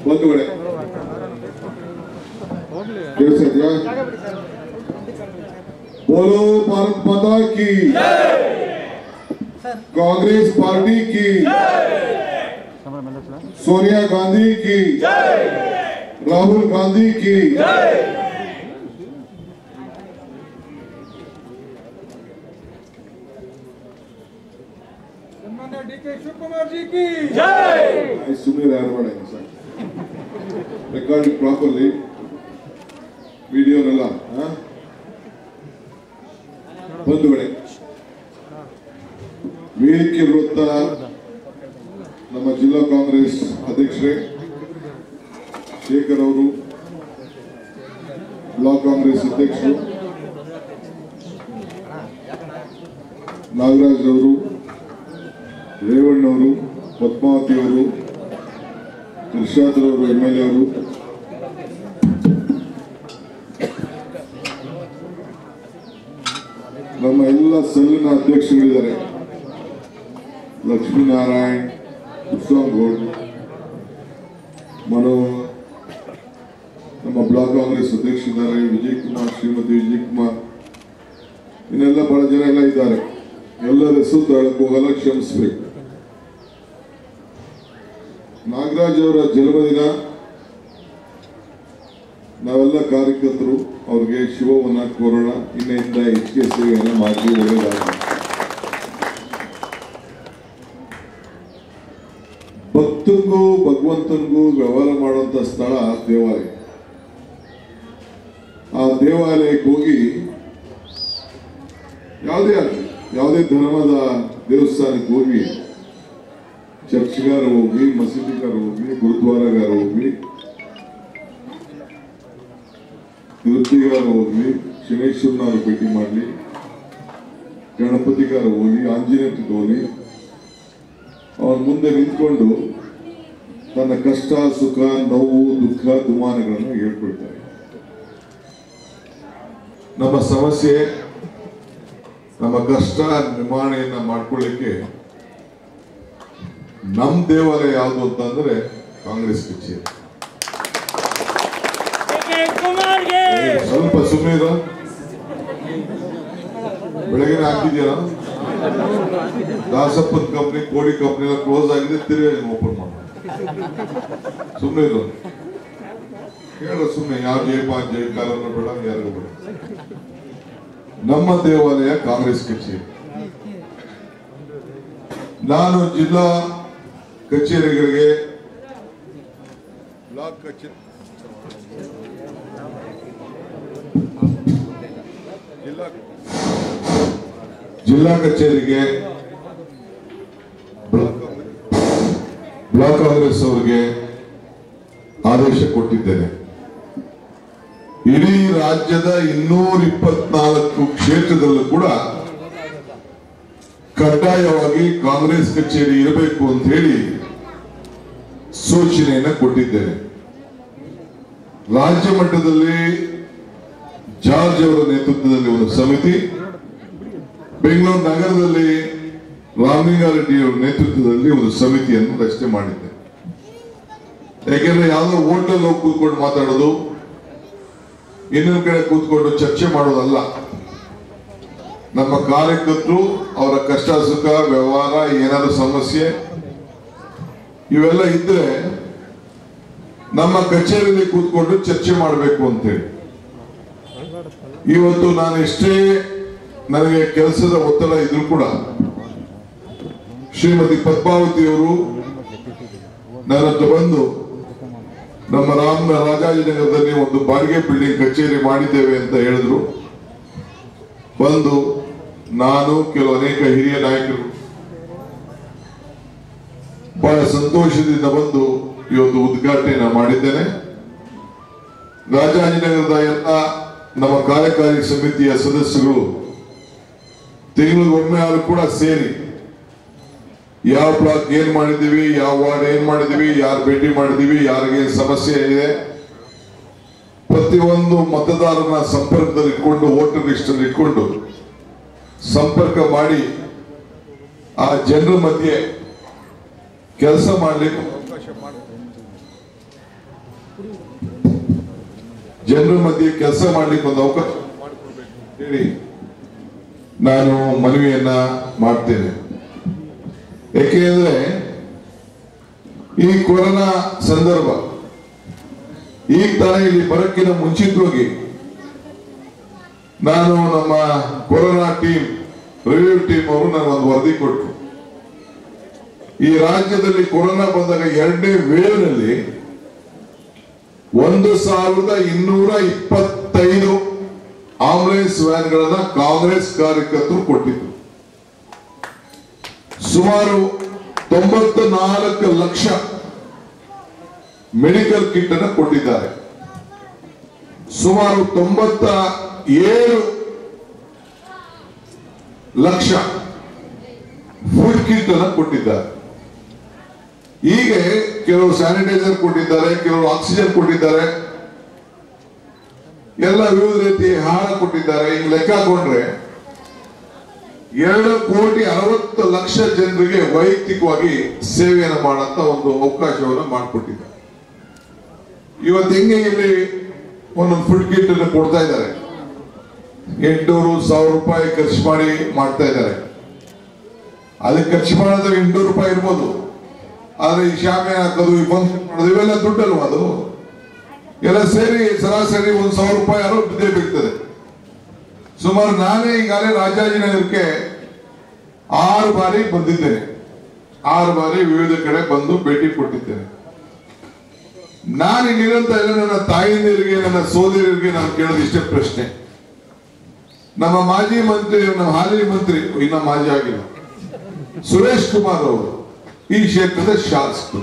ಒಂದು ಕಡೆ ಕೇಳಿಸಿದ್ಯಾ बोलो भारत माता की कांग्रेस पार्टी की सोनिया गांधी की राहुल गांधी की सन्मान्य डी के शिव कुमार जी की ಸುಮ್ಮನೆ ಯಾರು ಮಾಡ ಸರ್ ರೆಕಾರ್ಡಿಂಗ್ ಪ್ರಾಪರ್ಲಿ ವಿಡಿಯೋನೆಲ್ಲ ಬಂಧುಗಳೇ ವೇದಿಕೆ ವೃತ್ತ ನಮ್ಮ ಜಿಲ್ಲಾ ಕಾಂಗ್ರೆಸ್ ಅಧ್ಯಕ್ಷರೇ ಶೇಖರ್ ಅವರು ಬ್ಲಾಕ್ ಕಾಂಗ್ರೆಸ್ ಅಧ್ಯಕ್ಷರು ನಾಗರಾಜ್ ಅವರು ರೇವಣ್ಣವರು ಪದ್ಮಾವತಿ ಅವರು ಇರ್ಷಾದ್ ಅವರು ಎಂ ಎಲ್ ಎ ಅವರು ನಮ್ಮ ಎಲ್ಲ ಸೆಲ್ಲಿನ ಅಧ್ಯಕ್ಷಗಳಿದ್ದಾರೆ ಲಕ್ಷ್ಮೀನಾರಾಯಣ್ ಉತ್ಸವಗೌಡ್ ಮನೋ ನಮ್ಮ ಬ್ಲಾಕ್ ಕಾಂಗ್ರೆಸ್ ಅಧ್ಯಕ್ಷರಿದ್ದಾರೆ ವಿಜಯ್ ಕುಮಾರ್ ಶ್ರೀಮತಿ ವಿಜಯ್ ಕುಮಾರ್ ಇನ್ನೆಲ್ಲ ಬಹಳ ಜನ ಎಲ್ಲ ಇದ್ದಾರೆ ಎಲ್ಲರ ಹೆಸರು ತಗೊಳಕ್ ಹೋಗಲ್ಲ ಕ್ಷಮಿಸ್ಬೇಕು ನಾಗರಾಜ್ ಅವರ ಜನ್ಮದಿನ ನಾವೆಲ್ಲ ಕಾರ್ಯಕರ್ತರು ಅವ್ರಿಗೆ ಶಿವವನ್ನ ಕೋರೋಣ ಇನ್ನಿಂದ ಹೆಚ್ಚಿಗೆ ಸೇವೆಯನ್ನು ಮಾಡಿ ಒಳ್ಳೆಯದಾಗಲಿ ಭಕ್ತನಿಗೂ ಭಗವಂತನಿಗೂ ವ್ಯವಹಾರ ಮಾಡುವಂತ ಸ್ಥಳ ದೇವಾಲಯ ಆ ದೇವಾಲಯಕ್ಕೆ ಹೋಗಿ ಯಾವುದೇ ಆಗಲಿ ಯಾವುದೇ ಧರ್ಮದ ದೇವಸ್ಥಾನಕ್ಕೆ ಹೋಗಿ ಚರ್ಚ್ಗಾರ ಹೋಗ್ಲಿ ಮಸೀದಿಗಾರ ಹೋಗ್ಲಿ ಗುರುದ್ವಾರಗಾರ ಹೋಗ್ಲಿ ತಿರುಪ್ತಿಗಾರ ಹೋಗ್ಲಿ ಶನೇಶ್ವರನಾರ ಭೇಟಿ ಮಾಡಲಿ ಗಣಪತಿಗಾರ ಹೋಗ್ಲಿ ಆಂಜನೇಯಕ್ಕೆ ಹೋಗ್ಲಿ ಅವನ ಮುಂದೆ ನಿಂತ್ಕೊಂಡು ತನ್ನ ಕಷ್ಟ ಸುಖ ನೋವು ದುಃಖ ದುಮಾನಗಳನ್ನು ಹೇಳ್ಕೊಳ್ತಾರೆ ನಮ್ಮ ಸಮಸ್ಯೆ ನಮ್ಮ ಕಷ್ಟ ನಿವಾರಣೆಯನ್ನ ಮಾಡ್ಕೊಳ್ಳಿಕ್ಕೆ ನಮ್ ದೇವಾಲಯ ಯಾವುದು ಅಂತಂದ್ರೆ ಕಾಂಗ್ರೆಸ್ ಕಚೇರಿ ಕುಮಾರ್ಗೆ ಸ್ವಲ್ಪ ಸುಮ್ಮನೆ ಇರು. ಬೆಳಗ್ಗೆ ಹಾಕಿದ್ಯಾ ದಾಸಪ್ಪನ್ ಕಂಪ್ನಿ ಕೋಡಿ ಕಂಪ್ನಿ ಎಲ್ಲ ಕ್ಲೋಸ್ ಆಗಿದೆ ತಿರುಗಿ ಓಪನ್ ಮಾಡ ಸುಮ್ಮನೆ ಇರು ಹೇಳು ಸುಮ್ಮನೆ ಯಾವ ಜಯಪ ಜಯಕಾಲನ್ನು ಬೇಡ ಯಾರಿಗೂ ಬೇಡ ನಮ್ಮ ದೇವಾಲಯ ಕಾಂಗ್ರೆಸ್ ಕಚೇರಿ ನಾನು ಜಿಲ್ಲಾ ಕಚೇರಿಗಳಿಗೆ ಬ್ಲಾಕ್ ಕಚೇರಿ ಜಿಲ್ಲಾ ಜಿಲ್ಲಾ ಕಚೇರಿಗೆ ಬ್ಲಾಕ್ ಬ್ಲಾಕ್ ಕಾಂಗ್ರೆಸ್ ಅವರಿಗೆ ಆದೇಶ ಕೊಟ್ಟಿದ್ದೇನೆ ಇಡೀ ರಾಜ್ಯದ ಇನ್ನೂರ ಇಪ್ಪತ್ನಾಲ್ಕು ಕ್ಷೇತ್ರದಲ್ಲೂ ಕೂಡ ಕಡ್ಡಾಯವಾಗಿ ಕಾಂಗ್ರೆಸ್ ಕಚೇರಿ ಇರಬೇಕು ಅಂತ ಹೇಳಿ ಸೂಚನೆಯನ್ನ ಕೊಟ್ಟಿದ್ದೇನೆ ರಾಜ್ಯ ಮಟ್ಟದಲ್ಲಿ ಜಾರ್ಜ್ ಅವರ ನೇತೃತ್ವದಲ್ಲಿ ಒಂದು ಸಮಿತಿ ಬೆಂಗಳೂರು ನಗರದಲ್ಲಿ ರಾಮಲಿಂಗಾರೆಡ್ಡಿ ಅವರ ನೇತೃತ್ವದಲ್ಲಿ ಒಂದು ಸಮಿತಿಯನ್ನು ರಚನೆ ಮಾಡಿದ್ದೆ ಯಾಕೆಂದ್ರೆ ಯಾವುದೋ ಹೋಟೆಲ್ ಹೋಗಿ ಕೂತ್ಕೊಂಡು ಮಾತಾಡೋದು ಇನ್ನೊಂದು ಕಡೆ ಕೂತ್ಕೊಂಡು ಚರ್ಚೆ ಮಾಡೋದಲ್ಲ ನಮ್ಮ ಕಾರ್ಯಕರ್ತರು ಅವರ ಕಷ್ಟ ಸುಖ ವ್ಯವಹಾರ ಏನಾದ್ರು ಸಮಸ್ಯೆ ಇವೆಲ್ಲ ಇದ್ರೆ ನಮ್ಮ ಕಚೇರಿಯಲ್ಲಿ ಕೂತ್ಕೊಂಡು ಚರ್ಚೆ ಮಾಡಬೇಕು ಅಂತೇಳಿ ಇವತ್ತು ನಾನು ಎಷ್ಟೇ ನನಗೆ ಕೆಲಸದ ಒತ್ತಡ ಇದ್ರು ಕೂಡ ಶ್ರೀಮತಿ ಪದ್ಮಾವತಿಯವರು ನನ್ನ ಹತ್ರ ಬಂದು ನಮ್ಮ ರಾಮ ರಾಜಾಜಿನಗರದಲ್ಲಿ ಒಂದು ಬಾಡಿಗೆ ಬಿಲ್ಡಿಂಗ್ ಕಚೇರಿ ಮಾಡಿದ್ದೇವೆ ಅಂತ ಹೇಳಿದ್ರು ಬಂದು ನಾನು ಕೆಲವು ಅನೇಕ ಹಿರಿಯ ನಾಯಕರು ಬಹಳ ಸಂತೋಷದಿಂದ ಬಂದು ಇವತ್ತು ಉದ್ಘಾಟನೆಯನ್ನ ಮಾಡಿದ್ದೇನೆ ರಾಜಾಜಿನಗರದ ಎಲ್ಲ ನಮ್ಮ ಕಾರ್ಯಕಾರಿ ಸಮಿತಿಯ ಸದಸ್ಯರು ತಿಂಗಳಿಗೊಮ್ಮೆ ಆದ್ರೂ ಕೂಡ ಸೇರಿ ಯಾವ ಬ್ಲಾಕ್ ಏನ್ ಮಾಡಿದೀವಿ ಯಾವ ವಾರ್ಡ್ ಏನ್ ಮಾಡಿದೀವಿ ಯಾರು ಭೇಟಿ ಮಾಡಿದೀವಿ ಯಾರಿಗೆ ಸಮಸ್ಯೆ ಇದೆ ಪ್ರತಿಯೊಂದು ಮತದಾರನ ಸಂಪರ್ಕದಲ್ಲಿ ಇಟ್ಕೊಂಡು ವೋಟರ್ ಲಿಸ್ಟ್ ಅಲ್ಲಿ ಇಟ್ಕೊಂಡು ಸಂಪರ್ಕ ಮಾಡಿ ಆ ಜನರ ಮಧ್ಯೆ ಕೆಲಸ ಮಾಡ್ಲಿಕ್ಕೆ ಅವಕಾಶ ಮಾಡಿ ಜನರ ಮಧ್ಯೆ ಕೆಲಸ ಮಾಡ್ಲಿಕ್ಕೆ ಒಂದು ಅವಕಾಶ ಮಾಡಿಕೊಡ್ಬೇಕು ಅಂತ ಹೇಳಿ ನಾನು ಮನವಿಯನ್ನ ಮಾಡ್ತೇನೆ ಯಾಕೆಂದ್ರೆ ಈ ಕೊರೋನಾ ಸಂದರ್ಭ ಈಗ ತಾನೇ ಇಲ್ಲಿ ಬರೋಕ್ಕಿಂತ ಮುಂಚಿತವಾಗಿ ನಾನು ನಮ್ಮ ಕೊರೋನಾ ಟೀಮ್ ರಿವ್ಯೂ ಟೀಮ್ ಅವರು ನನಗೆ ಒಂದು ವರದಿ ಕೊಟ್ಟರು ಈ ರಾಜ್ಯದಲ್ಲಿ ಕೊರೋನಾ ಬಂದಾಗ ಎರಡನೇ ವೇವ್ನಲ್ಲಿ ಒಂದು ಸಾವಿರದ ಇನ್ನೂರ ಇಪ್ಪತ್ತೈದು ಆಂಬುಲೆನ್ಸ್ ವ್ಯಾನ್ಗಳನ್ನ ಕಾಂಗ್ರೆಸ್ ಕಾರ್ಯಕರ್ತರು ಕೊಟ್ಟಿದ್ರು ಸುಮಾರು ತೊಂಬತ್ತ ನಾಲ್ಕು ಲಕ್ಷ ಮೆಡಿಕಲ್ ಕಿಟ್ ಅನ್ನು ಕೊಟ್ಟಿದ್ದಾರೆ ಸುಮಾರು ತೊಂಬತ್ತ ಏಳು ಲಕ್ಷ ಫುಡ್ ಕಿಟ್ ಅನ್ನು ಕೊಟ್ಟಿದ್ದಾರೆ ಹೀಗೆ ಕೆಲವು ಸ್ಯಾನಿಟೈಸರ್ ಕೊಟ್ಟಿದ್ದಾರೆ ಕೆಲವು ಆಕ್ಸಿಜನ್ ಕೊಟ್ಟಿದ್ದಾರೆ ಎಲ್ಲ ವಿವಿಧ ರೀತಿ ಆಹಾರ ಕೊಟ್ಟಿದ್ದಾರೆ ಈಗ ಲೆಕ್ಕ ಹಾಕೊಂಡ್ರೆ ಎರಡು ಕೋಟಿ ಅರವತ್ತು ಲಕ್ಷ ಜನರಿಗೆ ವೈಯಕ್ತಿಕವಾಗಿ ಸೇವೆಯನ್ನು ಮಾಡಂತ ಒಂದು ಅವಕಾಶವನ್ನು ಮಾಡಿಕೊಟ್ಟಿದ್ದಾರೆ ಇವತ್ತು ಹೆಂಗೆ ಇಲ್ಲಿ ಒಂದೊಂದು ಫುಡ್ ಕಿಟ್ ಅನ್ನು ಕೊಡ್ತಾ ಇದ್ದಾರೆ ಎಂಟುನೂರು ಸಾವಿರ ರೂಪಾಯಿ ಖರ್ಚು ಮಾಡಿ ಮಾಡ್ತಾ ಇದ್ದಾರೆ ಅದಕ್ಕೆ ಖರ್ಚು ಮಾಡೋದು ಎಂಟುನೂರು ರೂಪಾಯಿ ಇರ್ಬೋದು ಆದ್ರೆ ಈ ಶಾಮೆ ಹಾಕೋದು ಈ ಫಂಕ್ಷನ್ ಮಾಡೋದು ಇವೆಲ್ಲ ದುಡ್ಡಲ್ವಾ ಅದು ಎಲ್ಲ ಸೇರಿ ಸರಾಸರಿ ಒಂದು ಸಾವಿರ ರೂಪಾಯಿ ಯಾರೋ ಬಿದ್ದೇ ಬೀಳ್ತದೆ ಸುಮಾರು ನಾನೇ ಈಗಾಗಲೇ ರಾಜಾಜಿನಗರಕ್ಕೆ ಆರು ಬಾರಿ ಬಂದಿದ್ದೇನೆ ಆರು ಬಾರಿ ವಿವಿಧ ಕಡೆ ಬಂದು ಭೇಟಿ ಕೊಟ್ಟಿದ್ದೇನೆ ನಾನು ಇಲ್ಲಿರಂತ ಎಲ್ಲ ನನ್ನ ತಾಯಿಯಂದಿರಿಗೆ ನನ್ನ ಸೋದರಿಯರಿಗೆ ನಾನು ಕೇಳೋದು ಇಷ್ಟೇ ಪ್ರಶ್ನೆ ನಮ್ಮ ಮಾಜಿ ಮಂತ್ರಿ ನಮ್ಮ ಹಾಲಿ ಮಂತ್ರಿ ಇನ್ನ ಮಾಜಿ ಆಗಿಲ್ಲ ಸುರೇಶ್ ಕುಮಾರ್ ಅವರು ಈ ಕ್ಷೇತ್ರದ ಶಾಸಕರು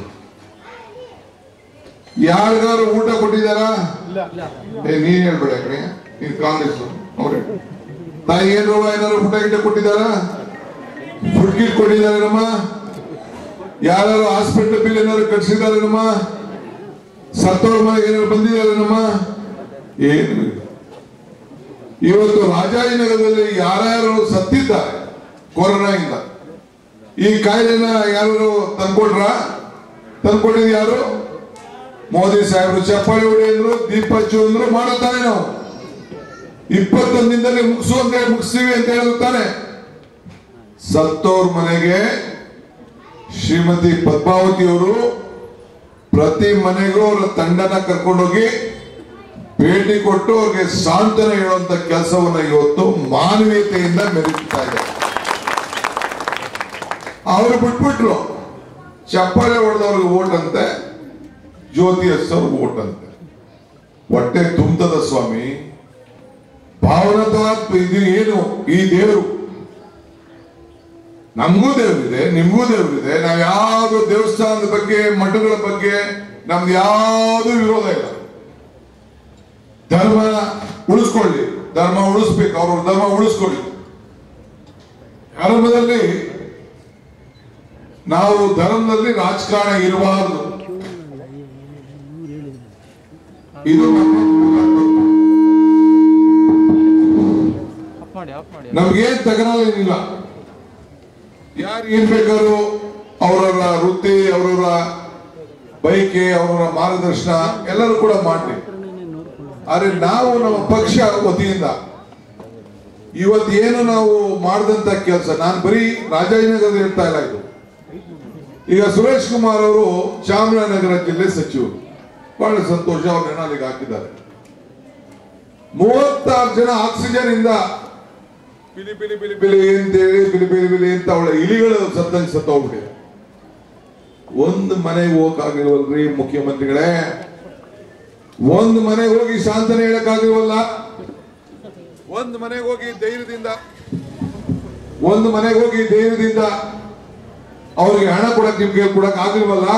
ಯಾರಿಗಾರು ಊಟ ಕೊಟ್ಟಿದ್ದಾರಾ ಏ ನೀನ್ ಹೇಳ್ಬೇಡ ಕಣೆ ನೀನ್ ಕಾಂಗ್ರೆಸ್ ಅವ್ರೆ ತಾಯಿ ಏನು ಏನಾದ್ರು ಊಟ ಗಿಟ ಕೊಟ್ಟಿದ್ದಾರಾ ಫುಡ್ ಕಿಟ್ ಕೊಟ್ಟಿದ್ದಾರೆ ನಮ್ಮ ಯಾರು ಹಾಸ್ಪಿಟಲ್ ಬಿಲ್ ಏನಾದ್ರು ಕಟ್ಸಿದ್ದಾರೆ ನಮ್ಮ ಸತ್ತವ್ರ ಮನೆಗೆ ಏನಾದ್ರು ಬಂದಿದ್ದಾರೆ ನಮ್ಮ ಏನು ಇಲ್ಲ. ಇವತ್ತು ರಾಜಾಜಿನಗರದಲ್ಲಿ ಯಾರ್ಯಾರು ಸತ್ತಿದ್ದಾರೆ ಕೊರೋನಾ ಇಂದ ಈ ಕಾಯಿಲೆನ ಯಾರು ತಂದ್ಕೊಡ್ರ ತಂದ್ಕೊಟ್ಟಿದ್ ಯಾರು ಮೋದಿ ಸಾಹೇಬರು ಚಪ್ಪಾಳಿ ಹೊಡೆಯಂದ್ರು ದೀಪ ಹಚ್ಚು ಅಂದ್ರು ಮಾಡುತ್ತಾನೆ ನಾವು ಇಪ್ಪತ್ತೊಂದು ದಿನದಲ್ಲಿ ಮುಗಿಸು ಅಂತ ಹೇಳಿ ಮುಗಿಸ್ತೀವಿ ಅಂತ ಹೇಳಿದ್ರು ತಾನೆ ಸತ್ತೋರ್ ಮನೆಗೆ ಶ್ರೀಮತಿ ಪದ್ಮಾವತಿ ಅವರು ಪ್ರತಿ ಮನೆಗೂ ಅವರ ತಂಡನ ಕರ್ಕೊಂಡೋಗಿ ಭೇಟಿ ಕೊಟ್ಟು ಅವ್ರಿಗೆ ಸಾಂತ್ವನ ಹೇಳುವಂತ ಕೆಲಸವನ್ನ ಇವತ್ತು ಮಾನವೀಯತೆಯಿಂದ ಮೆರೆಯುತ್ತಾ ಇದೆ ಅವರು ಬಿಟ್ಬಿಟ್ರು ಚಪ್ಪಾಳೆ ಹೊಡೆದವ್ರಿಗೆ ಓಟ್ ಅಂತೆ ಜ್ಯೋತಿ ಹಚ್ಚೋರ್ಗೆ ಓಟ್ ಅಂತೆ ಹೊಟ್ಟೆ ತುಂಬತದ ಸ್ವಾಮಿ ಭಾವನಾತ್ಮಕ ಇದು ಏನು ಈ ದೇವರು ನಮಗೂ ದೇವರಿದೆ ನಿಮಗೂ ದೇವರಿದೆ ನಾವ್ ಯಾವ್ದು ದೇವಸ್ಥಾನದ ಬಗ್ಗೆ ಮಠಗಳ ಬಗ್ಗೆ ನಮ್ದು ಯಾವ್ದು ವಿರೋಧ ಇಲ್ಲ ಧರ್ಮ ಉಳಿಸ್ಕೊಳ್ಳಿ ಧರ್ಮ ಉಳಿಸ್ಬೇಕು ಅವ್ರ ಧರ್ಮ ಉಳಿಸ್ಕೊಳ್ಳಿ ಧರ್ಮದಲ್ಲಿ ನಾವು ಧರ್ಮದಲ್ಲಿ ರಾಜಕಾರಣ ಇರಬಾರದು ಇದು ನಮ್ಮ ಮೂಲ ತತ್ವ. ಆಫ್ ಮಾಡಿ ಆಫ್ ಮಾಡಿ ನಮ್ಗೇನ್ ತಕರಾರು ಏನಿಲ್ಲ ಯಾರು ಏನ್ ಬೇಕಾದ್ರು ಅವರವರ ವೃತ್ತಿ ಅವರವರ ಬೈಕೆ ಅವರವರ ಮಾರ್ಗದರ್ಶನ ಎಲ್ಲರೂ ಕೂಡ ಮಾಡ್ಲಿ ಆದ್ರೆ ನಾವು ನಮ್ಮ ಪಕ್ಷ ವತಿಯಿಂದ ಇವತ್ತು ಏನು ನಾವು ಮಾಡಿದಂತ ಕೆಲಸ ನಾನು ಬರೀ ರಾಜಾಜಿನಗರದ ಹೇಳ್ತಾ ಇಲ್ಲ ಇದು ಈಗ ಸುರೇಶ್ ಕುಮಾರ್ ಅವರು ಚಾಮರಾಜನಗರ ಜಿಲ್ಲೆ ಸಚಿವರು ಬಹಳ ಸಂತೋಷ ಅವ್ರನ್ನ ಅಲ್ಲಿಗೆ ಹಾಕಿದ್ದಾರೆ ಮೂವತ್ತಾರು ಜನ ಆಕ್ಸಿಜನ್ ಇಂದ ಬಿಲಿ ಬಿಲಿ ಬಿಲಿ ಬಿಲಿ ಅಂತೇಳಿ ಬಿಲಿ ಬಿಲಿ ಬಿಲಿ ಅಂತ ಅವಳ ಇಲಿಗಳು ಸತ್ತಂಗೆ ಸತ್ತೋಗ್ಬಿಟ್ಟಿದೆ ಒಂದು ಮನೆಗೆ ಹೋಗಕ್ಕಾಗಿಲ್ವಲ್ರಿ ಮುಖ್ಯಮಂತ್ರಿಗಳೇ ಒಂದು ಮನೆಗೆ ಹೋಗಿ ಶಾಂತನೆ ಹೇಳಕ್ಕಾಗಿಲ್ವಲ್ಲ ಒಂದು ಮನೆಗೆ ಹೋಗಿ ಧೈರ್ಯದಿಂದ ಒಂದು ಮನೆಗೆ ಹೋಗಿ ಧೈರ್ಯದಿಂದ ಅವ್ರಿಗೆ ಹಣ ಕೊಡಕ್ ನಿಮ್ಗೆ ಕೊಡಕ್ ಆಗಿಲ್ವಲ್ಲ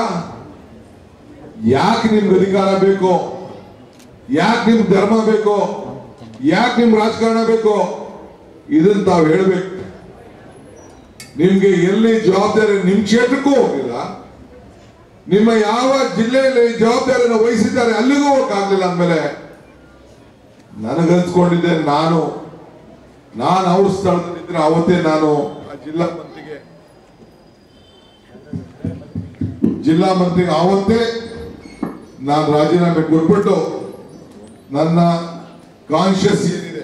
ಯಾಕೆ ನಿಮ್ಗೆ ಅಧಿಕಾರ ಬೇಕು ಯಾಕೆ ನಿಮ್ ಧರ್ಮ ಬೇಕು ಯಾಕೆ ನಿಮ್ ರಾಜಕಾರಣ ಬೇಕು ಇದನ್ನ ತಾವ್ ಹೇಳ್ಬೇಕು ನಿಮ್ಗೆ ಎಲ್ಲಿ ಜವಾಬ್ದಾರಿ ನಿಮ್ ಕ್ಷೇತ್ರಕ್ಕೂ ಹೋಗಿಲ್ಲ ನಿಮ್ಮ ಯಾವ ಜಿಲ್ಲೆಯಲ್ಲಿ ಜವಾಬ್ದಾರಿಯನ್ನು ವಹಿಸಿದ್ದಾರೆ ಅಲ್ಲಿಗೂ ಹೋಗಕ್ಕಾಗ್ಲಿಲ್ಲ ಅಂದ್ಮೇಲೆ ನನಗನ್ಸ್ಕೊಂಡಿದ್ದೆ ನಾನು ನಾನು ಅವ್ರ ಸ್ಥಳದಲ್ಲಿದ್ರೆ ಅವತ್ತೇ ನಾನು ಆ ಜಿಲ್ಲಾ ಮಂತ್ರಿಗೆ ಜಿಲ್ಲಾ ಮಂತ್ರಿಗೆ ಆವತ್ತೇ ನಾನು ರಾಜೀನಾಮೆ ಕೊಟ್ಬಿಟ್ಟು ನನ್ನ ಕಾನ್ಶಿಯಸ್ ಏನಿದೆ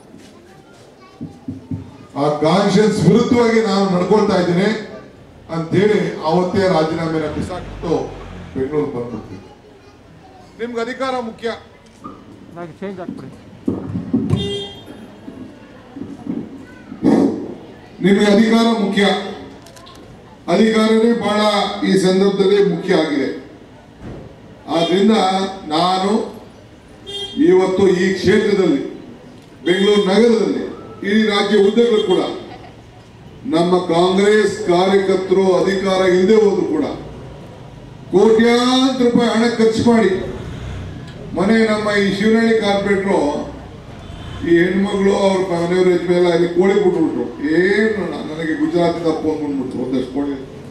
ಆ ಕಾನ್ಶಿಯಸ್ ವಿರುದ್ಧವಾಗಿ ನಾನು ನಡ್ಕೊಳ್ತಾ ಇದ್ದೀನಿ ಅಂತೇಳಿ ಅವತ್ತೇ ರಾಜೀನಾಮೆನ ಬಿಸಾಕ್ಬಿಟ್ಟು ಬೆಂಗಳೂರು ಬಂದ್ಬಿಡ್ತೀನಿ ನಿಮ್ಗೆ ಅಧಿಕಾರ ಮುಖ್ಯ నాకు ಚೇಂಜ್ ಹಾಕ್ಬಿಡಿ ನಿಮಗೆ ಅಧಿಕಾರ ಮುಖ್ಯ ಅಧಿಕಾರವೇ ಬಹಳ ಈ ಸಂದರ್ಭದಲ್ಲಿ ಮುಖ್ಯ ಆಗಿದೆ ಆದ್ರಿಂದ ನಾನು ಇವತ್ತು ಈ ಕ್ಷೇತ್ರದಲ್ಲಿ ಬೆಂಗಳೂರು ನಗರದಲ್ಲಿ ಇಡೀ ರಾಜ್ಯ ಉದ್ದಗಳು ಕೂಡ ನಮ್ಮ ಕಾಂಗ್ರೆಸ್ ಕಾರ್ಯಕರ್ತರು ಅಧಿಕಾರ ಇಲ್ಲದೆ ಹೋದ್ರು ಕೂಡ ಕೋಟ್ಯಾಂತರ ರೂಪಾಯಿ ಹಣ ಖರ್ಚು ಮಾಡಿ ಮನೆ ನಮ್ಮ ಈ ಶಿವನಹಳ್ಳಿ ಕಾರ್ಪೊರೇಟ್ರು ಈ ಹೆಣ್ಮಗಳು ಅವ್ರ ಮನೆಯವ್ರ ಯಜಮೇಲೆ ಅಲ್ಲಿ ಕೋಳಿ ಬಿಟ್ಬಿಟ್ರು ಏನು ನ- ನನಗೆ ಗುಜರಾತಿಂದ ಫೋನ್ ಬಂದ್ಬಿಟ್ರು ಒಂದಷ್ಟು ಕೋಳಿ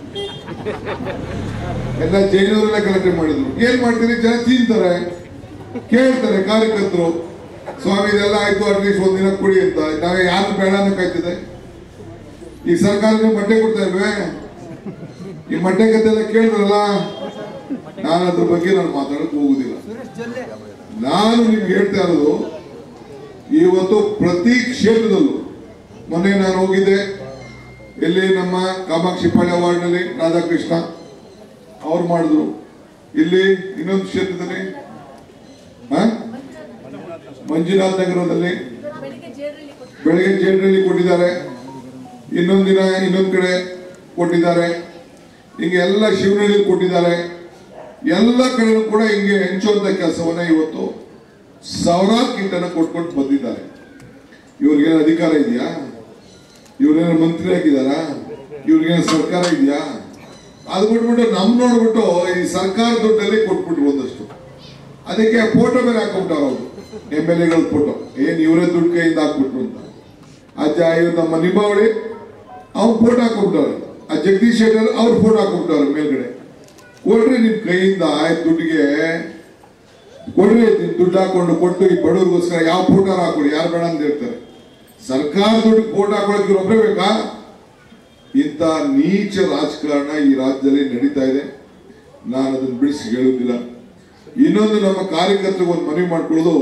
ಎಲ್ಲ ಜೈನವರೆಲ್ಲ ಗಲಾಟೆ ಮಾಡಿದ್ರು ಏನ್ ಮಾಡ್ತೀರಿ ಜನ ತಿಂತಾರೆ ಕೇಳ್ತಾರೆ ಕಾರ್ಯಕರ್ತರು ಸ್ವಾಮಿ ಇದೆಲ್ಲ ಆಯ್ತು ಅಟ್ಲೀಸ್ಟ್ ಒಂದಿನ ಕೊಡಿ ಅಂತ ನಾವೇ ಯಾರು ಬೇಡ ಅನ್ನಕ್ಕಾಯ್ತದೆ ಈ ಸರ್ಕಾರನೇ ಮೊಟ್ಟೆ ಕೊಡ್ತಾ ಇಲ್ವೇ ಈ ಮೊಟ್ಟೆ ಕತೆ ಎಲ್ಲ ಕೇಳಿದ್ರಲ್ಲ ನಾನು ಅದ್ರ ಬಗ್ಗೆ ನಾನು ಮಾತಾಡಕ್ ಹೋಗುದಿಲ್ಲ ನಾನು ನಿಮ್ಗೆ ಹೇಳ್ತಾ ಇರೋದು ಇವತ್ತು ಪ್ರತಿ ಕ್ಷೇತ್ರದಲ್ಲೂ ಮೊನ್ನೆ ನಾನು ಹೋಗಿದ್ದೆ ಎಲ್ಲಿ ನಮ್ಮ ಕಾಮಾಕ್ಷಿ ಪಾಳ್ಯ ವಾರ್ಡ್ನಲ್ಲಿ ರಾಧಾಕೃಷ್ಣ ಅವ್ರು ಮಾಡಿದ್ರು ಇಲ್ಲಿ ಇನ್ನೊಂದು ಕ್ಷೇತ್ರದಲ್ಲಿ ಹ? ಮಂಜುನಾಥ್ ನಗರದಲ್ಲಿ ಬೆಳಿಗ್ಗೆ ಜೇಡ್ರಲ್ಲಿ ಕೊಟ್ಟು ಬೆಳಗ್ಗೆ ಜೇಡ್ರಲ್ಲಿ ಕೊಟ್ಟಿದ್ದಾರೆ ಇನ್ನೊಂದು ದಿನ ಇನ್ನೊಂದು ಕಡೆ ಕೊಟ್ಟಿದ್ದಾರೆ ಹಿಂಗೆ ಎಲ್ಲ ಶಿವನಹಳ್ಳಿ ಕೊಟ್ಟಿದ್ದಾರೆ ಎಲ್ಲ ಕಡೆನೂ ಕೂಡ ಹಿಂಗೆ ಹಂಚುವಂತ ಕೆಲಸವನ್ನ ಇವತ್ತು ಸಾವಿರಾರು ಕಿಂಟನ ಕೊಟ್ಕೊಂಡು ಬಂದಿದ್ದಾರೆ ಇವ್ರಿಗೇನು ಅಧಿಕಾರ ಇದೆಯಾ ಇವ್ರೇನು ಮಂತ್ರಿ ಆಗಿದಾರಾ ಇವ್ರಿಗೇನು ಸರ್ಕಾರ ಇದೆಯಾ ಅದು ಬಿಟ್ಬಿಟ್ಟು ನಮ್ ನೋಡ್ಬಿಟ್ಟು ಈ ಸರ್ಕಾರ ದುಡ್ಡಲ್ಲಿ ಕೊಟ್ಬಿಟ್ರು ಒಂದಷ್ಟು ಅದಕ್ಕೆ ಫೋಟೋ ಬೇರೆ ಹಾಕೊಂಬಿಟ್ಟಾರ ಅವರು ಎಮ್ ಎಲ್ ಎಗಳ ಫೋಟೋ ಏನ್ ಇವರೇ ದುಡ್ಡು ಕೈಯಿಂದ ಹಾಕ್ಬಿಟ್ರು ಅಂತ ಅಜ್ಜ ಇವ್ರು ನಮ್ಮ ನಿಂಬಾವಳಿ ಅವ್ರು ಫೋಟೋ ಹಾಕೊಂಬಿಟ್ಟವ್ರೆ ಆ ಜಗದೀಶ್ ಶೆಟ್ಟರ್ ಅವ್ರ ಫೋಟೋ ಹಾಕೊಂಬಿಟ್ಟವ್ರೆ ಮೇಲ್ಗಡೆ ಕೊಡ್ರಿ ನಿಮ್ ಕೈಯಿಂದ ಆಯ್ತು ದುಡ್ಡಿಗೆ ಕೊಡ್ರಿ ನಿಮ್ ದುಡ್ಡು ಹಾಕೊಂಡು ಕೊಟ್ಟು ಈ ಬಡವ್ರಿಗೋಸ್ಕರ ಯಾವ ಫೋಟೋ ಹಾಕೊಳ್ಳಿ ಯಾರು ಬೇಡ ಅಂತ ಹೇಳ್ತಾರೆ ಸರ್ಕಾರ ದುಡ್ಡು ಫೋಟೋ ಹಾಕೊಳಕ್ಕೆ ಇವ್ರು ಒಬ್ಬರೇ ಬೇಕಾ ಇಂಥ ನೀಚ ರಾಜಕಾರಣ ಈ ರಾಜ್ಯದಲ್ಲಿ ನಡೀತಾ ಇದೆ ನಾನು ಅದನ್ನು ಬಿಡಿಸಿ ಹೇಳುವುದಿಲ್ಲ ಇನ್ನೊಂದು ನಮ್ಮ ಕಾರ್ಯಕರ್ತರಿಗೆ ಒಂದು ಮನವಿ ಮಾಡ್ಕೊಳ್ಳೋದು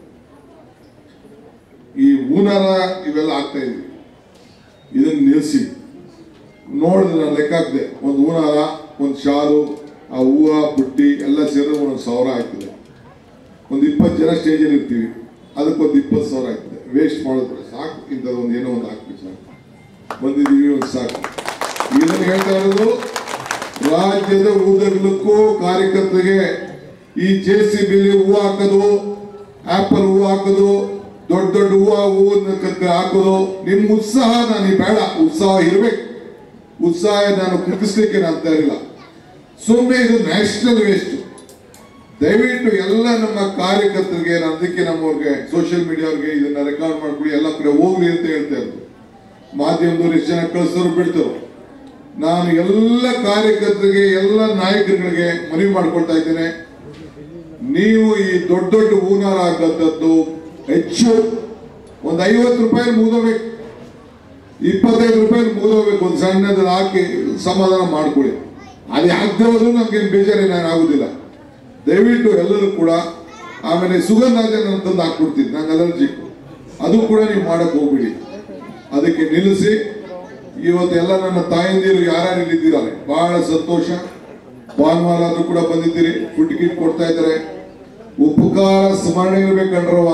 ಈ ಹೂನಾರ ಇವೆಲ್ಲ ಆಗ್ತಾ ಇದ್ವಿ ಇದನ್ನ ನಿಲ್ಲಿಸಿ ನೋಡಿದ್ರೆ ನಾನು ಲೆಕ್ಕ ಹಾಕಿದೆ ಒಂದು ಹೂನಾರ ಒಂದು ಶಾಲು ಆ ಹೂವ ಬುಟ್ಟಿ ಎಲ್ಲ ಸೇರಿದ್ರೆ ಒಂದೊಂದು ಸಾವಿರ ಆಗ್ತದೆ ಒಂದು ಇಪ್ಪತ್ತು ಜನ ಸ್ಟೇಜಲ್ಲಿ ಇರ್ತೀವಿ ಅದಕ್ಕೊಂದು ಇಪ್ಪತ್ತು ಸಾವಿರ ಆಗ್ತದೆ ವೇಸ್ಟ್ ಮಾಡಿದ್ರೆ ಸಾಕು ಇಂಥದ್ದು ಒಂದು ಏನೋ ಒಂದು ಹಾಕ್ಬೇಕು ಸಾಕು ಬಂದಿದ್ದೀವಿ ಒಂದು ಸಾಕು ಇದನ್ನು ಹೇಳ್ತಾ ಇರೋದು ರಾಜ್ಯದ ಉದ್ದಗಲಕ್ಕೂ ಕಾರ್ಯಕರ್ತರಿಗೆ ಈ ಜೆ ಸಿ ಬಿಲಿ ಹೂವು ಹಾಕೋದು ಆಪಲ್ ಹೂವು ಹಾಕೋದು ದೊಡ್ಡ ದೊಡ್ಡ ಹೂವು ಹೂವನ್ನ ಕ- ಹಾಕೋದು ನಿಮ್ಮ ಉತ್ಸಾಹ ನನಗೆ ಬೇಡ ಉತ್ಸಾಹ ಇರಬೇಕು ಉತ್ಸಾಹ ನಾನು ಕುಗ್ಗಿಸ್ಲಿಕ್ಕೆ ನಾನು ತಯಾರಿಲ್ಲ ಸುಮ್ಮನೆ ಇದು ನ್ಯಾಷನಲ್ ವೇಸ್ಟ್ ದಯವಿಟ್ಟು ಎಲ್ಲ ನಮ್ಮ ಕಾರ್ಯಕರ್ತರಿಗೆ ನಾನು ಅದಕ್ಕೆ ನಮ್ಮವ್ರಿಗೆ ಸೋಷಿಯಲ್ ಮೀಡಿಯಾವ್ರಿಗೆ ಇದನ್ನ ರೆಕಾರ್ಡ್ ಮಾಡ್ಕೊಳ್ಳಿ ಎಲ್ಲ ಕಡೆ ಹೋಗ್ಲಿ ಅಂತ ಹೇಳ್ತಾ ಇರೋದು ಮಾಧ್ಯಮದವ್ರು ಎಷ್ಟು ಜನ ಕಳಿಸೋರು ಬಿಡ್ತಾರೆ ನಾನು ಎಲ್ಲ ಕಾರ್ಯಕರ್ತರಿಗೆ ಎಲ್ಲ ನಾಯಕರುಗಳಿಗೆ ಮನವಿ ಮಾಡ್ಕೊಳ್ತಾ ಇದ್ದೇನೆ ನೀವು ಈ ದೊಡ್ಡ ದೊಡ್ಡ ಹೂನಾರ ಆಗಂತದ್ದು ಹೆಚ್ಚು ಒಂದು ಐವತ್ತು ರೂಪಾಯಿ ಮುಗಿದೋಗ್ಬೇಕು ಇಪ್ಪತ್ತೈದು ರೂಪಾಯಿ ಮುಗಿದೋಗ್ಬೇಕು ಒಂದು ಸಣ್ಣದಲ್ಲಿ ಹಾಕಿ ಸಮಾಧಾನ ಮಾಡ್ಕೊಳ್ಳಿ ಅದು ಆಗದೆ ಹೋದ್ರೂ ನಮ್ಗೆ ಬೇಜಾರೇನು ಆಗುದಿಲ್ಲ ದಯವಿಟ್ಟು ಎಲ್ಲರೂ ಕೂಡ ಆಮೇಲೆ ಸುಗಂಧಾಜನ್ ಅಂತಂದು ಹಾಕ್ಬಿಡ್ತೀನಿ ನಂಗೆ ಅಲರ್ಜಿ ಅದು ಕೂಡ ನೀವು ಮಾಡಕ್ ಹೋಗ್ಬಿಡಿ ಅದಕ್ಕೆ ನಿಲ್ಲಿಸಿ ಇವತ್ತು ಎಲ್ಲ ನನ್ನ ತಾಯಂದಿರು ಯಾರ್ಯಾರು ಇಲ್ಲಿದ್ದೀರಲ್ಲ ಬಹಳ ಸಂತೋಷ ಭಾನುವಾರ ಆದ್ರೂ ಕೂಡ ಬಂದಿದ್ದೀರಿ ಫುಡ್ ಕಿಟ್ ಕೊಡ್ತಾ ಇದ್ದಾರೆ ಉಪಕಾರ ಸ್ಮರಣೆ ಇರ್ಬೇಕಂಡ್ರವ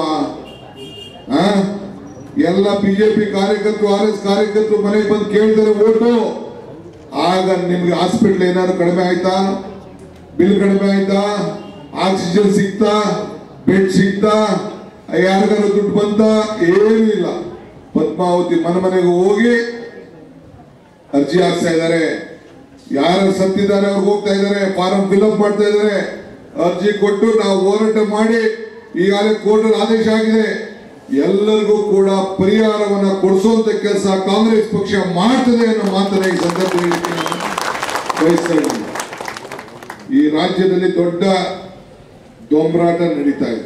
ಆ ಎಲ್ಲ ಬಿಜೆಪಿ ಕಾರ್ಯಕರ್ತರು ಆರ್ ಎಸ್ ಕಾರ್ಯಕರ್ತರು ಮನೆಗೆ ಬಂದು ಕೇಳ್ತಾರೆ ಓಟು ಆಗ ನಿಮ್ಗೆ ಹಾಸ್ಪಿಟ್ಲ್ ಏನಾದ್ರು ಕಡಿಮೆ ಆಯ್ತಾ ಬಿಲ್ ಕಡಿಮೆ ಆಯ್ತಾ ಆಕ್ಸಿಜನ್ ಸಿಗ್ತಾ ಬೆಡ್ ಸಿಗ್ತಾ ಯಾರಿಗಾರು ದುಡ್ಡು ಬಂತ ಏನೂ ಇಲ್ಲ ಪದ್ಮಾವತಿ ಮನೆ ಮನೆಗೆ ಹೋಗಿ ಅರ್ಜಿ ಹಾಕ್ತಾ ಇದ್ದಾರೆ ಯಾರು ಸತ್ತಿದ್ದಾರೆ ಅವ್ರಿಗೆ ಹೋಗ್ತಾ ಇದ್ದಾರೆ ಫಾರಂ ಫಿಲ್ಅಪ್ ಮಾಡ್ತಾ ಇದ್ದಾರೆ ಅರ್ಜಿ ಕೊಟ್ಟು ನಾವು ಹೋರಾಟ ಮಾಡಿ ಈಗಾಗಲೇ ಕೋರ್ಟ್ ಆದೇಶ ಆಗಿದೆ ಎಲ್ಲರಿಗೂ ಕೂಡ ಪರಿಹಾರವನ್ನ ಕೊಡಿಸುವಂತ ಕೆಲಸ ಕಾಂಗ್ರೆಸ್ ಪಕ್ಷ ಮಾಡ್ತದೆ ಅನ್ನೋ ಮಾತನ್ನ ಈ ಸಂದರ್ಭದಲ್ಲಿ ನಾನು ಬಯಸ್ತಾ ಇದ್ದೀನಿ ಈ ರಾಜ್ಯದಲ್ಲಿ ದೊಡ್ಡ ದೊಂಬರಾಟ ನಡೀತಾ ಇದೆ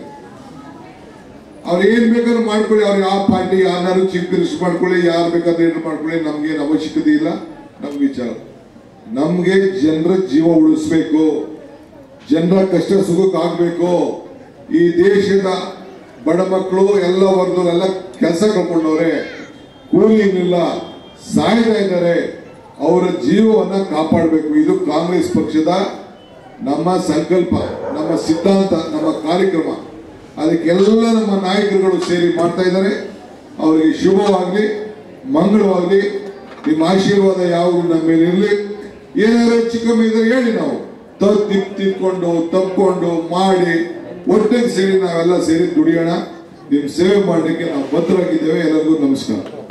ಅವ್ರು ಏನ್ ಬೇಕಾದ್ರೂ ಮಾಡ್ಕೊಳ್ಳಿ ಅವ್ರು ಯಾವ ಪಾರ್ಟಿ ಯಾರು ಚೀಫ್ ಮಿನಿಸ್ಟರ್ ಮಾಡ್ಕೊಳ್ಳಿ ಯಾರು ಬೇಕಾದ್ರೂ ಏನು ಮಾಡ್ಕೊಳ್ಳಿ ನಮ್ಗೇನು ಅವಶ್ಯಕತೆ ಇಲ್ಲ ನಮ್ ವಿಚಾರ ನಮ್ಗೆ ಜನರ ಜೀವ ಉಳಿಸ್ಬೇಕು ಜನರ ಕಷ್ಟ ಸುಖಕ್ಕೆ ಆಗ್ಬೇಕು ಈ ದೇಶದ ಬಡ ಮಕ್ಕಳು ಎಲ್ಲ ವರ್ಗದವರೆಲ್ಲ ಕೆಲಸ ಕಳ್ಕೊಂಡವ್ರೆ ಕೂಲಿ ಇಲ್ಲ ಸಾಯ್ತಾ ಇದ್ದಾರೆ ಅವರ ಜೀವವನ್ನ ಕಾಪಾಡಬೇಕು ಇದು ಕಾಂಗ್ರೆಸ್ ಪಕ್ಷದ ನಮ್ಮ ಸಂಕಲ್ಪ ನಮ್ಮ ಸಿದ್ಧಾಂತ ನಮ್ಮ ಕಾರ್ಯಕ್ರಮ ಅದಕ್ಕೆಲ್ಲ ನಮ್ಮ ನಾಯಕರುಗಳು ಸೇರಿ ಮಾಡ್ತಾ ಇದ್ದಾರೆ ಅವರಿಗೆ ಶುಭವಾಗಲಿ ಮಂಗಳವಾಗಲಿ ನಿಮ್ಮ ಆಶೀರ್ವಾದ ಯಾವಾಗಲೂ ನಮ್ಮ ಮೇಲೆ ಇರಲಿ ಏನಾದ್ರು ಹೆಚ್ಚು ಕಮ್ಮಿ ಇದ್ರೆ ಹೇಳಿ ನಾವು ತಪ್ಪು ತಿಪ್ ತಿದ್ಕೊಂಡು ತಪ್ಕೊಂಡು ಮಾಡಿ ಒಟ್ಟಿಗೆ ಸೇರಿ ನಾವೆಲ್ಲ ಸೇರಿ ದುಡಿಯೋಣ ನಿಮ್ಮ ಸೇವೆ ಮಾಡಲಿಕ್ಕೆ ನಾವು ಬದ್ಧರಾಗಿದ್ದೇವೆ ಎಲ್ಲರಿಗೂ ನಮಸ್ಕಾರ